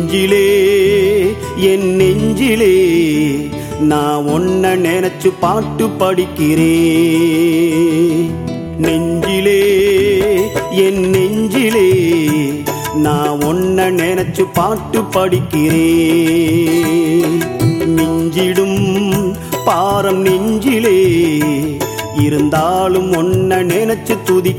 நெஞ்சிலே என் நெஞ்சிலே நான் ஒன்ன நினைச்சு பாட்டு படிக்கிறேன் நெஞ்சிலே என் நெஞ்சிலே நான் ஒன்ன நினைச்சு பாட்டு படிக்கிறேன் மிஞ்சிடும் பாரம் நெஞ்சிலே இருந்தாலும் ஒன்ன நினைச்சு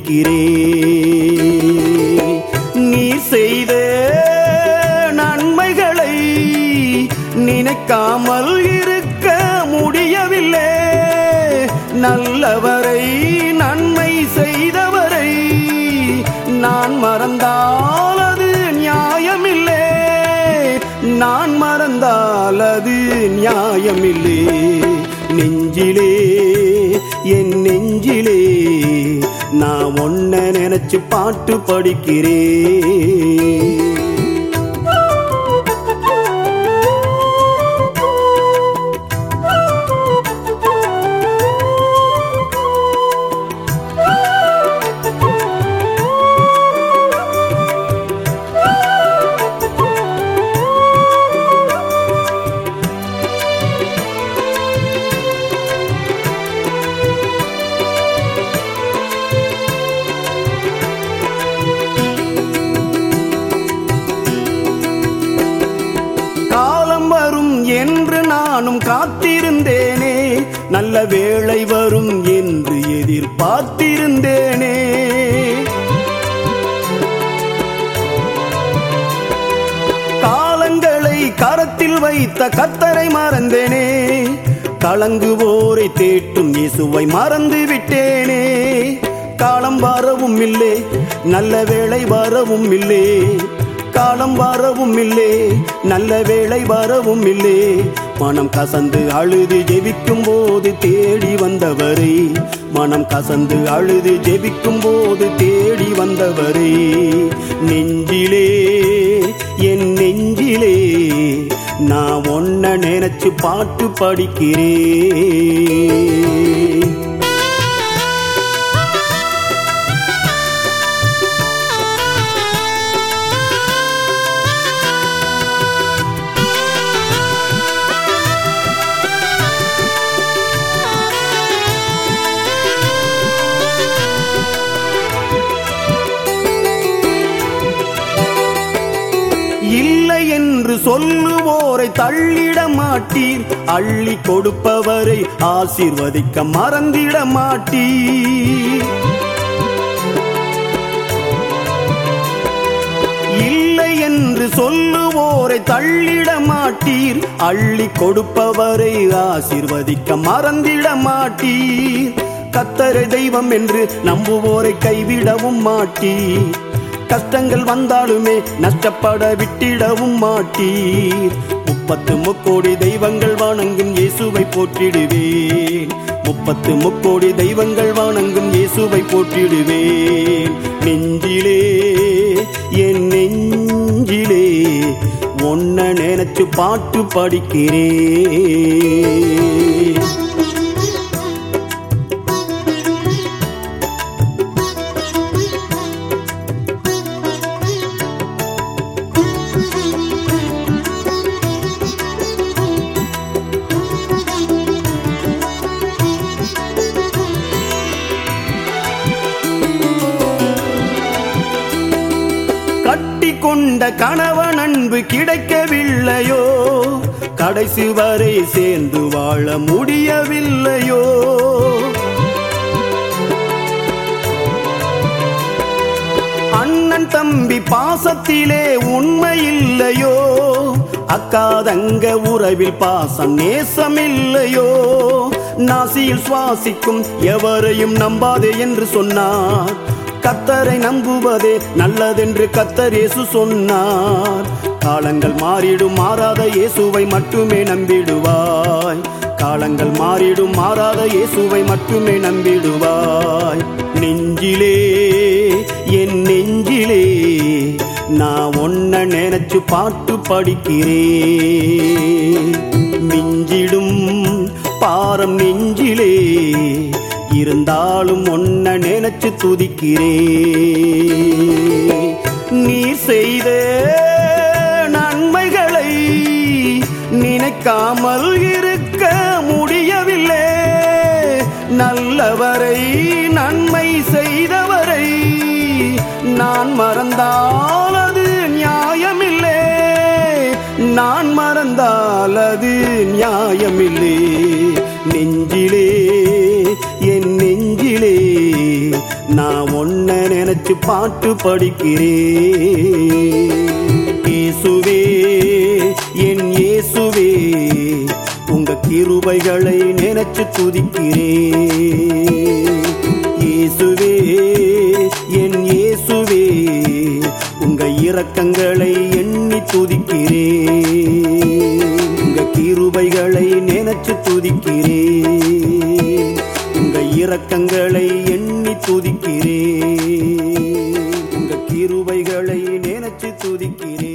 துதிக்கிறேன் நீ செய்த நன்மைகளை நினைக்காமல் இருக்க முடியவில்லை நல்லவரை நன்மை செய்தவரை நான் மறந்தால் அது நியாயமில்லை நான் மறந்தால் அது நியாயமில்லை நெஞ்சிலே என் நெஞ்சிலே நான் ஒன்ன நினைச்சு பாட்டு படிக்கிறேன் காலம் வரும் என்று நானும் காத்திருந்தேனே நல்ல வேளை வரும் என்று எதிர்பார்த்திருந்தேனே காலங்களை கரத்தில் வைத்த கத்தரை மறந்தேனே கலங்குவோரை தேட்டும் இயேசுவை மறந்து விட்டேனே காலம் வரவும் இல்லை நல்ல வேளை வரவும் இல்லை காலம் வரவும் இல்லை நல்ல வேளை வரவும் இல்லை மனம் கசந்து அழுது ஜெபிக்கும் போது தேடி வந்தவரே மனம் கசந்து அழுது ஜெபிக்கும் போது தேடி வந்தவரே நெஞ்சிலே என் நெஞ்சிலே நான் ஒன்ன நினைச்சு பாட்டு படிக்கிறேன் இல்லை என்று சொல்லுவோரை தள்ளிட மாட்டீர் அள்ளி கொடுப்பவரை ஆசீர்வதிக்க மறந்திட மாட்டீர் இல்லை என்று சொல்லுவோரை தள்ளிட மாட்டீர் அள்ளி கொடுப்பவரை ஆசீர்வதிக்க மறந்திட மாட்டீர் கத்தரை தெய்வம் என்று நம்புவோரை கைவிடவும் மாட்டீர் கஷ்டங்கள் வந்தாலுமே நஷ்டப்பட விட்டிடவும் மாட்டீர் முப்பத்து முக்கோடி தெய்வங்கள் வணங்கும் இயேசுவை போற்றிடுவேன் முப்பத்து முக்கோடி தெய்வங்கள் வணங்கும் இயேசுவை போற்றிடுவேன் நெஞ்சிலே என் நெஞ்சிலே ஒன்ன நினைச்சு பாட்டு படிக்கிறேன் கட்டி கொண்ட கணவன் அன்பு கிடைக்கவில்லையோ கடைசி வரை சேர்ந்து வாழ முடியவில்லையோ அண்ணன் தம்பி பாசத்திலே உண்மை இல்லையோ அக்கா தங்க உறவில் பாசம் நேசமில்லையோ நாசியில் சுவாசிக்கும் எவரையும் நம்பாதே என்று சொன்னார் கத்தரை நம்புவதே நல்லதென்று கத்தர் இயேசு சொன்னார் காலங்கள் மாறிடும் மாறாத இயேசுவை மட்டுமே நம்பிடுவாய் காலங்கள் மாறிடும் மாறாத இயேசுவை மட்டுமே நம்பிடுவாய் நெஞ்சிலே என் நெஞ்சிலே நான் ஒன்ன நினைச்சு பாட்டு படிக்கிறேன் மிஞ்சிடும் பாரம் நெஞ்சிலே இருந்தாலும் ஒன்ன நினைச்சு துதிக்கிறேன் நீ செய்த நன்மை நினைக்காமல் இருக்க முடியவில்லை நல்லவரை நன்மை செய்தவரை நான் மறந்தால் அது நியாயமில்லை நான் மறந்தால் அது நியாயமில்லை நெஞ்சிலே என் நெஞ்சிலே நான் ஒன்ன நினைச்சு பாட்டு படிக்கிறேன் இயேசுவே என் இயேசுவே உங்க கிருபைகளை நினைச்சு துதிக்கிறேன் இயேசுவே என் இயேசுவே உங்க இரக்கங்களை எண்ணி துதிக்கிறேன் உங்க கிருபைகளை நினைச்சு துதிக்கிறேன் உங்க இரக்கங்களை எண்ணி துதிக்கிறேன் உங்க கிருபைகளை நினைச்சு துதிக்கிறேன்